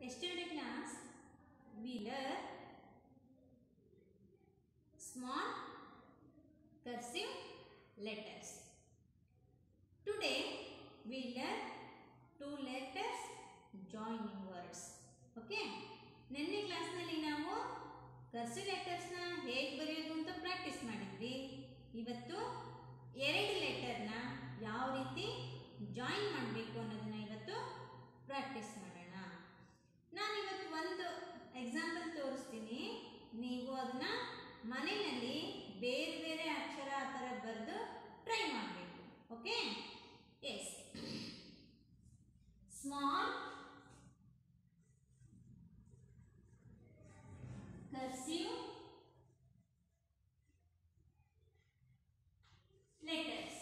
Yesterday class we learned small cursive letters. Today we learn two letters joining words. Okay? ನಿನ್ನೆ ಕ್ಲಾಸ್ನಲ್ಲಿ ನಾವು cursive ಲೆಟರ್ಸ್ನ ಹೇಗೆ ಬರೆಯೋದು ಅಂತ ಪ್ರಾಕ್ಟೀಸ್ ಮಾಡಿದ್ವಿ ಇವತ್ತು ಎರಡು ಲೆಟರ್ನ ಯಾವ ರೀತಿ ಜಾಯಿನ್ ಮಾಡಬೇಕು ಅನ್ನೋದನ್ನ ಇವತ್ತು ಪ್ರಾಕ್ಟೀಸ್ ಮಾಡೋಣ ನಾನು ಇವತ್ತು ಒಂದು ಎಕ್ಸಾಂಪಲ್ ತೋರಿಸ್ತೀನಿ ನೀವು ಅದನ್ನ ಮನೆಯಲ್ಲಿ ಬೇರೆ ಬೇರೆ ಅಕ್ಷರ ಆ ಥರ ಬರೆದು ಟ್ರೈ ಮಾಡಬೇಕು okay yes small cursive letters.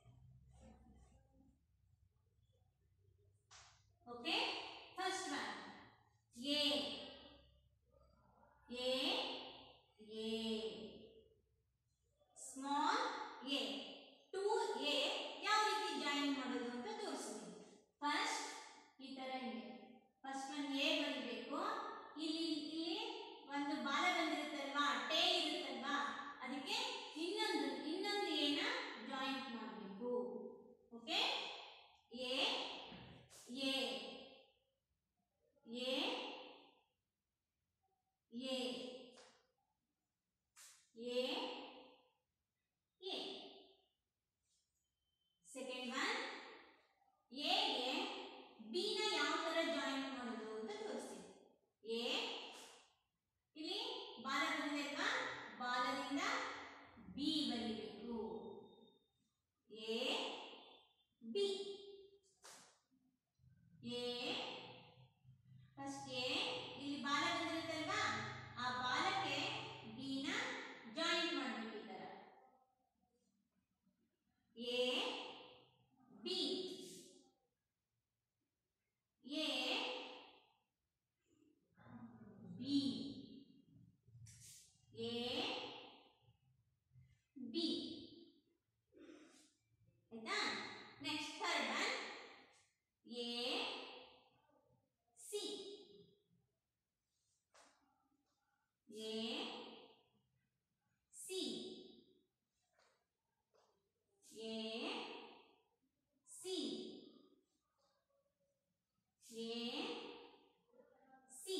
Okay, first one A. A. A. Small A. To A ಯಾವ ರೀತಿ ಜಾಯಿನ್ ಮಾಡೋದು ಅಂತ ತೋರಿಸ್ತೀನಿ ಫಸ್ಟ್ ಈ ಥರ ಇದೆ ಫಸ್ಟ್ ಒಂದು ಎ ಬರೀಬೇಕು ಇಲ್ಲಿ ಇಲ್ಲಿ ಒಂದು ಬಾಲ ಬಂದಿರುತ್ತಲ್ವಾ ಟೇಲ್ ಇರುತ್ತಲ್ವಾ ಅದಕ್ಕೆ ಇನ್ನೊಂದು ಇನ್ನೊಂದು ಏನ ಜಾಯಿಂಟ್ ಮಾಡಬೇಕು okay A A A A A A second one ಎಗೆ ಬಿನ ಯಾವ ತರ ಜಾಯಿಂಟ್ ಮಾಡೋದು ಅಂತ ತೋರಿಸ್ತೀನಿ ಎ ಇಲ್ಲಿ ಬಾಲ ಬಂದಿದೆ ಅಲ್ವಾ ಬಾಲದಿಂದ ಬಿ ಬರೀಬೇಕು A B A first A ಇಲ್ಲಿ ಬಾಲ ಬಂದಿರುತ್ತಲ್ವಾ ಆ ಬಾಲಕ್ಕೆ ಬಿನ ಜಾಯಿನ್ ಮಾಡಬೇಕು ಈ ತರ A B A B A B ಆಯ್ತಾ next third one A C A C A C A C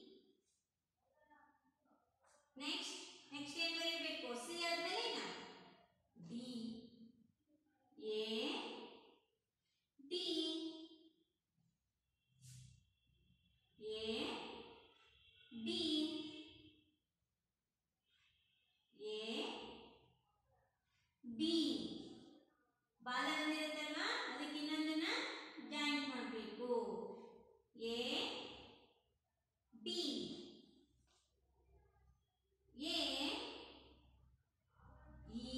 next next ಏನು ಬರೀಬೇಕು ಸಿ ಆದ್ಮೇಲೆ ನಾವು D A D A D A D ಬಾಲ ಬಂದಿರುತ್ತಲ್ವಾ ಅದಕ್ಕೆ ಇನ್ನೊಂದನ್ನ ಜಾಯಿಂಟ್ ಮಾಡಬೇಕು A D A E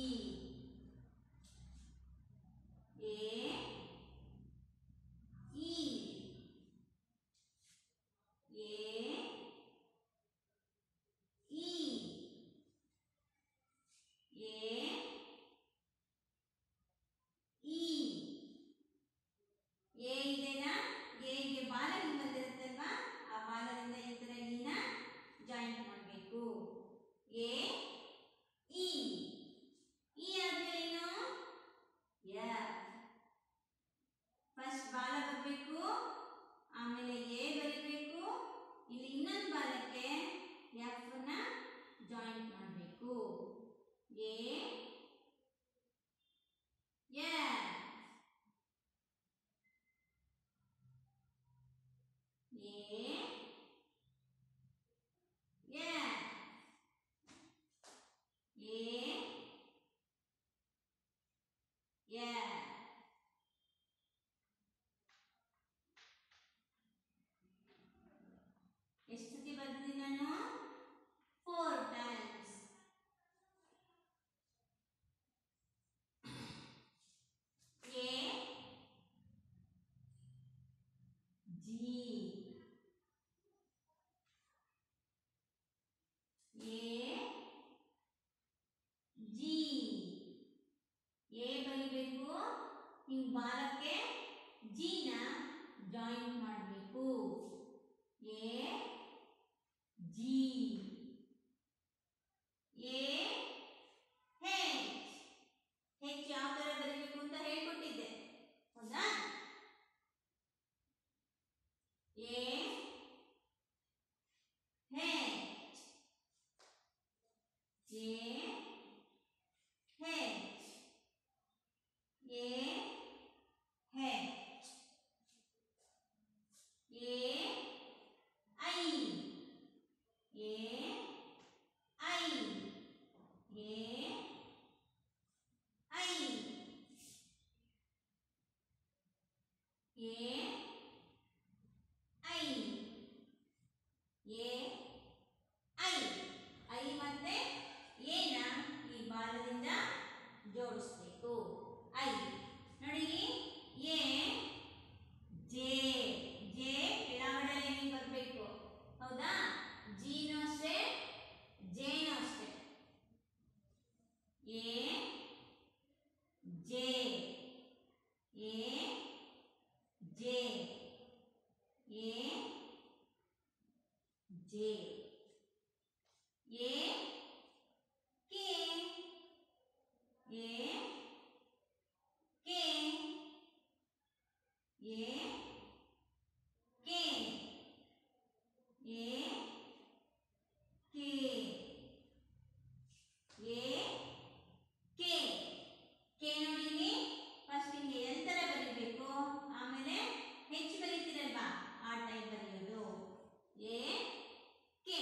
A E A E A E A ಇದೆನಾ ಎಗೆ ಬಾಲ ಹಿಂಗ್ ಬಂದಿರುತ್ತಲ್ವಾ ಆ ಬಾಲದಿಂದ ಈ ಥರ ಇನ ಜಾಯಿಂಟ್ ಮಾಡಬೇಕು ಎ ಇ ಇ ಆದ್ಮೇಲೆ ಏನು ಎಫ್ ಫಸ್ಟ್ ಬಾಲ ಬರಬೇಕು ಆಮೇಲೆ ಎ ಬರೀಬೇಕು ಇಲ್ಲಿ ಇನ್ನೊಂದು ಬಾಲಕ್ಕೆ ಎಫ್ ನ ಜಾಯಿಂಟ್ ಮಾಡಬೇಕು A F A F A F ಎಷ್ಟು ಸತಿ ಬರ್ದಿದ್ದೀನಿ ನಾನು four times A G A G A ಬರಿಬೇಕು ಹಿಂಗ್ ಬಾಲಕ್ಕೆ ಜಿನ ಜಾಯಿನ್ ಮಾಡಬೇಕು A A H A H A H A I A I A I A I A I I ಮತ್ತೆ ಏನ ಈ ಬಾಲದಿಂದ ಜೋಡಿಸ್ಬೇಕು ಐ ನೋಡಿ ಎ ಜೆ ಜೆ ಕೆಳಗಡೆ ಲೈನಿಗೆ ಬರಬೇಕು ಹೌದಾ ಜಿನೂ ಅಷ್ಟೇ ಜೇನು ಅಷ್ಟೇ A J A J A J A K A K A K A K A K K ನೋಡಿ ಫಸ್ಟ್ ಹಿಂಗೆ ಎಂತರ ಬರಿಬೇಕು ಆಮೇಲೆ ಹೆಚ್ಚು ಬರೀತೀರಲ್ವಾ ಆ ಟೈಪ್ ಬರೆಯೋದು ಎ ಕೆ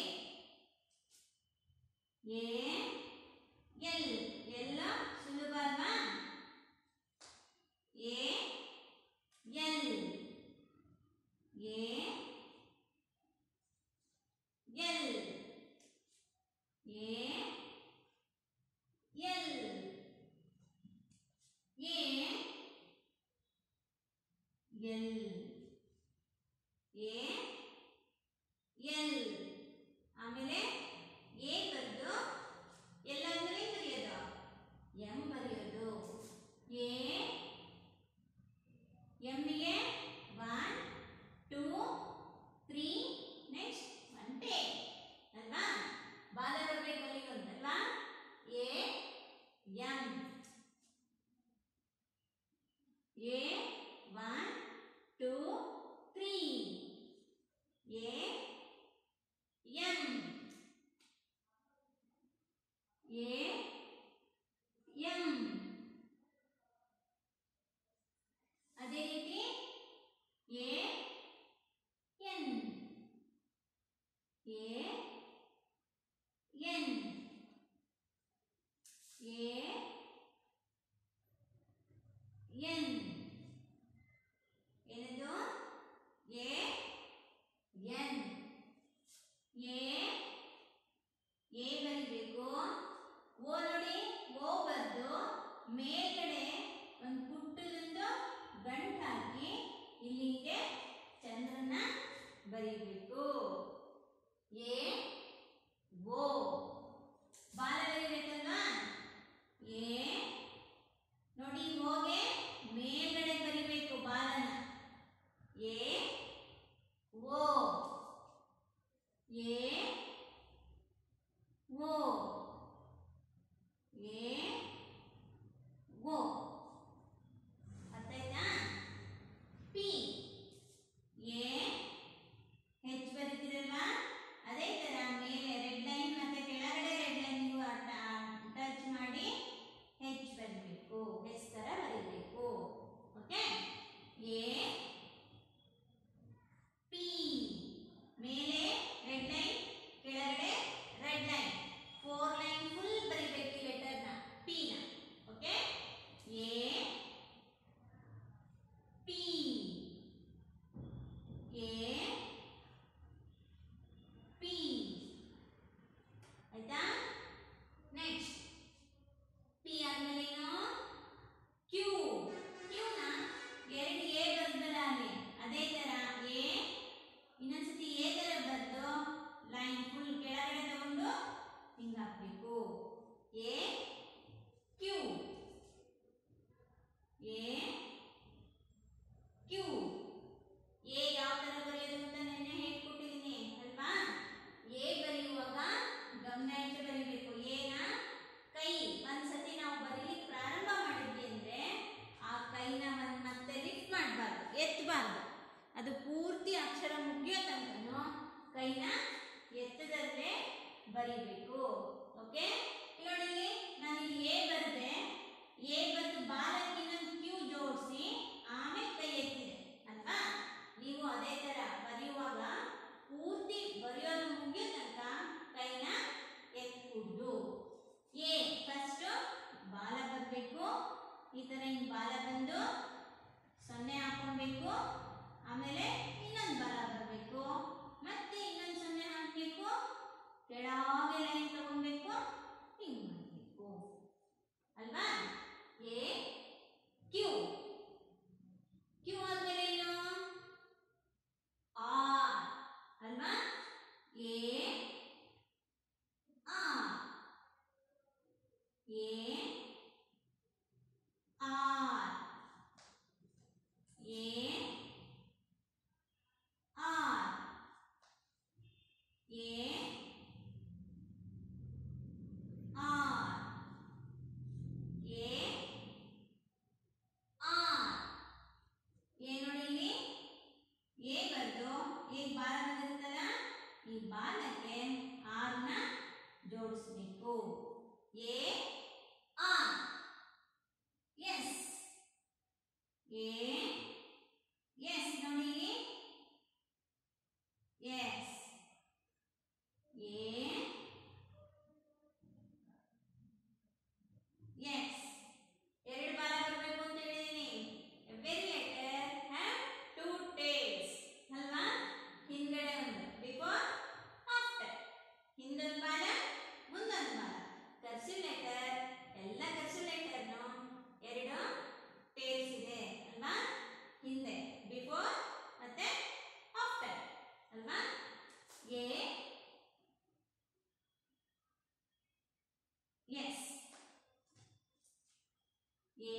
ಎ ಎಲ್ ಎಲ್ಲ ಸುಲಭ ಅಲ್ವಾ A L A L A L A L A L ಆಮೇಲೆ ಎ ಬರೆದು ಎಲ್ಲ ಅಂದ್ರೆ ಬರೆಯೋದು ಎಂ ಬರೆಯೋದು ಎ ಎಮ್ಮಿಗೆ one two three next one ಟೇ ಅಲ್ವಾ ಬಾಲ ಬರಬೇಕು ಅಲ್ಲಿಗೆ ಒಂದಲ್ವಾ A M A one two three A M A M ಅದೇ ರೀತಿ ಕೈನ ಎತ್ತದಲ್ಲೇ ಬರಿಬೇಕು ಓಕೆ ನೋಡಿ ಇಲ್ಲಿ ನಾನು ಇಲ್ಲಿ ಎ ಬರೆದೆ ಎ ಬರೆದು ಬಾಲಕ್ಕೆ ಇನ್ನೊಂದು ಕ್ಯೂ ಜೋಡಿಸಿ ಆಮೇಲೆ ಕೈ ಎತ್ತಿದೆ ಅಲ್ವಾ ನೀವು ಅದೇ ತರ ಬರೆಯುವಾಗ ಪೂರ್ತಿ ಬರೆಯೋದು ಮುಗಿಯೋ ತನಕ ಕೈನ ಎತ್ತಕೂಡ್ದು ಎ ಫಸ್ಟ್ ಬಾಲ ಬರಬೇಕು ಈ ತರ ಹಿಂಗ್ ಬಾಲ ಬಂದು ಸೊನ್ನೆ ಹಾಕೊಬೇಕು ಆಮೇಲೆ ಇನ್ನೊಂದು ಬಾಲ ಬರಬೇಕು ಮತ್ತೆ ಇನ್ನೊಂದು ಸೊನ್ನೆ ಹಾಕಬೇಕು ಕೆಳಗೆ ಲೈನ್ ತಗೊಬೇಕು ಹಿಂಗ್ ಮಾಡಬೇಕು ಅಲ್ವಾ ಎ ಕ್ಯೂ ಕ್ಯೂ ಆದ್ಮೇಲೆ ಏನು ಆರ್ ಅಲ್ವಾ A R A R A R A R A R A ನೋಡಿ ಇಲ್ಲಿ ಎ ಬರ್ದು ಈಗ ಬಾಲ ಬಂದಿರುತ್ತಲ್ಲ ಈ ಬಾಲಕ್ಕೆ ಆರ್ನ ಜೋಡಿಸ್ಬೇಕು A R S A S ನೋಡಿ ಇಲ್ಲಿ ಎಸ್ ಎ ಎಸ್ ಎರಡು ಬಾಲ ಬರಬೇಕು ಅಂತ ಹೇಳಿದೀನಿ every letter have two tails ಅಲ್ವಾ ಹಿಂದ್ಗಡೆ ಒಂದು ಬಿಫೋರ್ ಆಫ್ಟರ್ ಹಿಂದೊಂದು ಬಾಲ ಮುಂದೊಂದು ಬಾಲ ಕರ್ಸಿವ್ ಲೆಟರ್ ಎಲ್ಲ ಕರ್ಸಿವ್ ಲೆಟರ್ನು ಎರಡು ಟೇಲ್ಸ್ ಇದೆ ಅಲ್ವಾ ಹಿಂದೆ ಬಿಫೋರ್ ಮತ್ತೆ ಆಫ್ಟರ್ ಅಲ್ವಾ A S A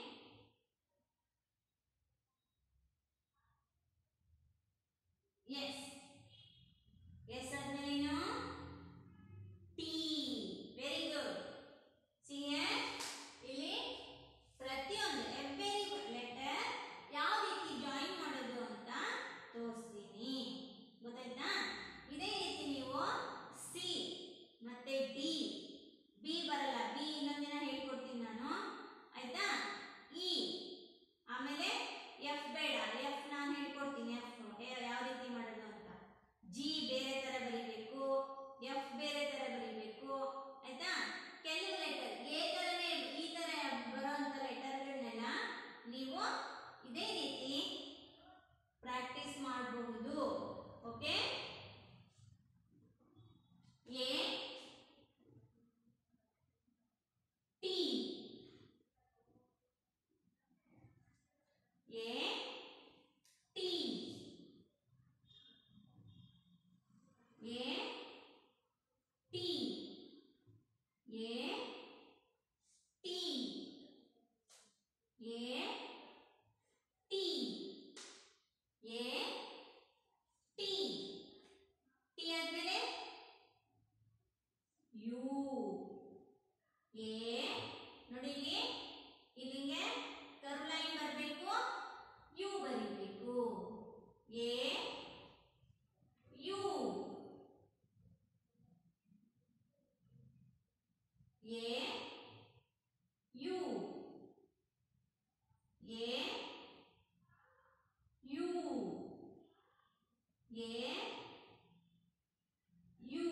S S ಆದ್ಮೇಲೆ ಏನು ಟಿ ವೆರಿ ಗುಡ್ ಸಿ ಇಲ್ಲಿ ಪ್ರತಿಯೊಂದು ಎವ್ರಿ ಲೆಟರ್ ಯಾವ ರೀತಿ ಜಾಯಿನ್ ಮಾಡೋದು ಅಂತ ತೋರಿಸ್ತೀನಿ ಗೊತ್ತಾಯ್ತಾ ಇದೇ ರೀತಿ ನೀವು ಸಿ ಮತ್ತೆ ಡಿ ಬಿ ಬರಲ್ಲ ಬಿ ಇನ್ನೊಂದಿನ ಹೇಳ್ಕೊಡ್ತೀನಿ ನಾನು ಆಯ್ತಾ ಇ ಆಮೇಲೆ ಎಫ್ ಬೇಡ ಎಫ್ ನಾನು ಹೇಳ್ಕೊಡ್ತೀನಿ ಎಫ್ ಯಾವ ರೀತಿ ಮಾಡೋದು ಅಂತ ಜಿ ಬೇರೆ ತರ ಬರಿಬೇಕು ಎಫ್ ಬೇರೆ ತರ ಬರಿಬೇಕು ಆಯ್ತಾ ಕೆಲವು ಲೆಟರ್ ಎ ತರನೇ ಈ ತರ ಬರೋಂಥ ಲೆಟರ್ಗಳನ್ನೆಲ್ಲ ನೀವು ಇದೇ ರೀತಿ ಪ್ರಾಕ್ಟೀಸ್ ಮಾಡಬಹುದು okay A T A T A T A T A T A T T ಆದ್ಮೇಲೆ ಯು ಎ ನೋಡಿ ಇಲ್ಲಿ ಇಲ್ಲಿಗೆ ಕರ್ವ್ ಲೈನ್ ಬರಬೇಕು ಯು ಬರೀಬೇಕು A U A U A U A U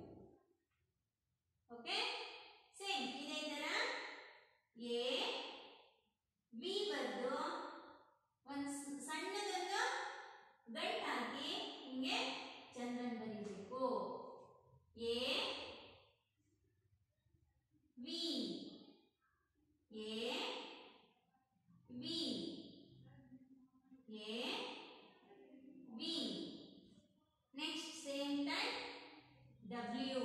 okay same ಇದೇ ತರ ಎ ವಿ ಬರೆದು ಒಂದು ಸಣ್ಣದೊಂದು ಗಂಟು ಹಾಕಿ ಹಿಂಗೆ ಚಂದ್ರನ್ ಬರೀಬೇಕು A V A V A V next same time W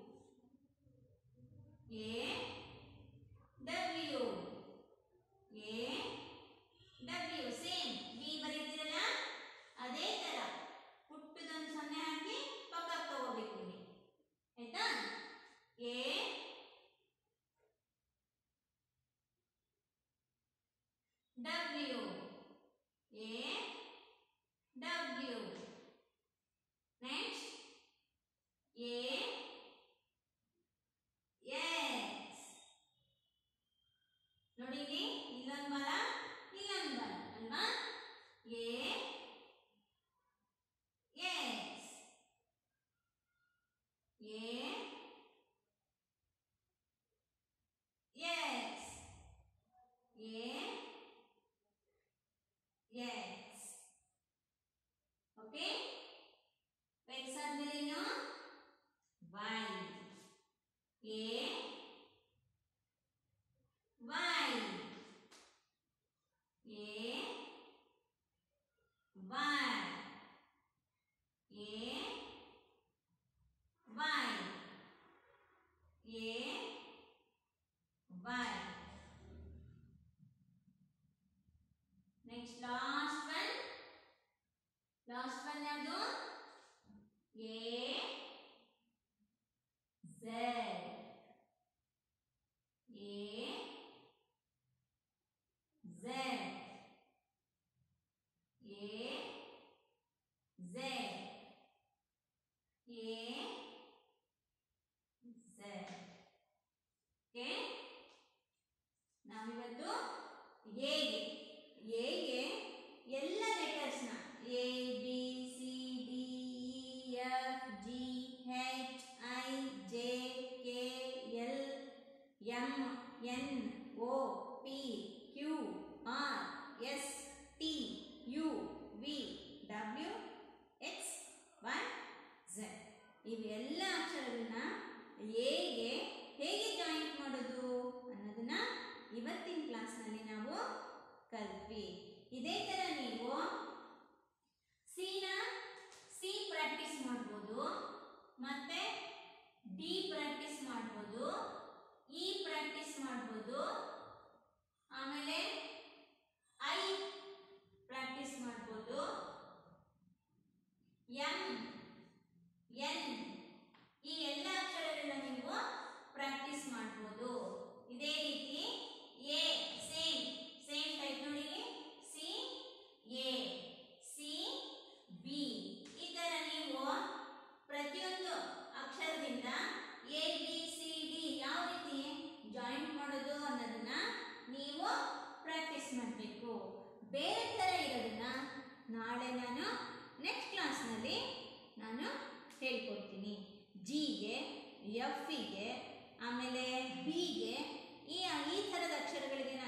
A W A W same V ಬರೀತಿರಲ್ಲ ಅದೇ ತರ ಪುಟ್ಟದೊಂದು ಸೊನ್ನೆ ಹಾಕಿ ಪಕ್ಕಕ್ಕೆ ತಗೋಬೇಕು ಇಲ್ಲಿ ಓಕೆ ಎಕ್ಸ್ ಆದ್ಮೇಲೆ ಏನು Y A Y A Y A Y A Y next last one last one ಯಾವುದು A Z A Z A Z A Z okay ನಾವಿವತ್ತು ಎಗೆ ಎಗೆ ಎಲ್ಲ ಲೆಟರ್ಸ್ನ A B C D E F G H I J K L M N O P Q R S T U V W X Y Z ಇವೆಲ್ಲ ಅಕ್ಷರಗಳನ್ನ ಎಗೆ ಹೇಗೆ joint ಮಾಡೋದು ಅನ್ನೋದನ್ನ ಇವತ್ತಿನ ಕ್ಲಾಸ್ನಲ್ಲಿ ನಾವು ಕಲ್ತ್ವಿ ಇದೇ ಥರ ನೀವು ಸಿನ ಸಿ ಪ್ರಾಕ್ಟೀಸ್ ಮಾಡ್ಬೋದು ಮತ್ತೆ ಡಿ ಪ್ರಾಕ್ಟೀಸ್ ಮಾಡ್ಬೋದು ಇ ಪ್ರಾಕ್ಟೀಸ್ ಮಾಡ್ಬೋದು ಆಮೇಲೆ ಐ ಪ್ರಾಕ್ಟೀಸ್ ಮಾಡ್ಬೋದು ಎಂ ಎನ್ ಈ ಎಲ್ಲ ಅಕ್ಷರಗಳನ್ನ ನೀವು ಪ್ರಾಕ್ಟೀಸ್ ಮಾಡ್ಬೋದು ಇದೇ ರೀತಿ ಎ ಸೇಮ್ ಸೇಮ್ ಟೈಪ್ ನೋಡಿ ಸಿ ಎ ಸಿ ಬಿ ಈ ತರ ನೀವು ಪ್ರತಿಯೊಂದು ಅಕ್ಷರದಿಂದ ಎ ಬಿ ಸಿ ಡಿ ಯಾವ ರೀತಿ ಜಾಯಿಂಟ್ ಮಾಡೋದು ಅನ್ನೋದನ್ನ ನೀವು ಪ್ರಾಕ್ಟೀಸ್ ಮಾಡಬೇಕು ಬೇರೆ ಥರ ಇರೋದನ್ನ ನಾಳೆ ನಾನು ನೆಕ್ಸ್ಟ್ ಕ್ಲಾಸ್ನಲ್ಲಿ ನಾನು ಹೇಳ್ಕೊಡ್ತೀನಿ ಜಿಗೆ ಎಫ್ಗೆ ಆಮೇಲೆ ಬಿಗೆ ಈ ಈ ಥರದ ಅಕ್ಷರಗಳಿಗೆ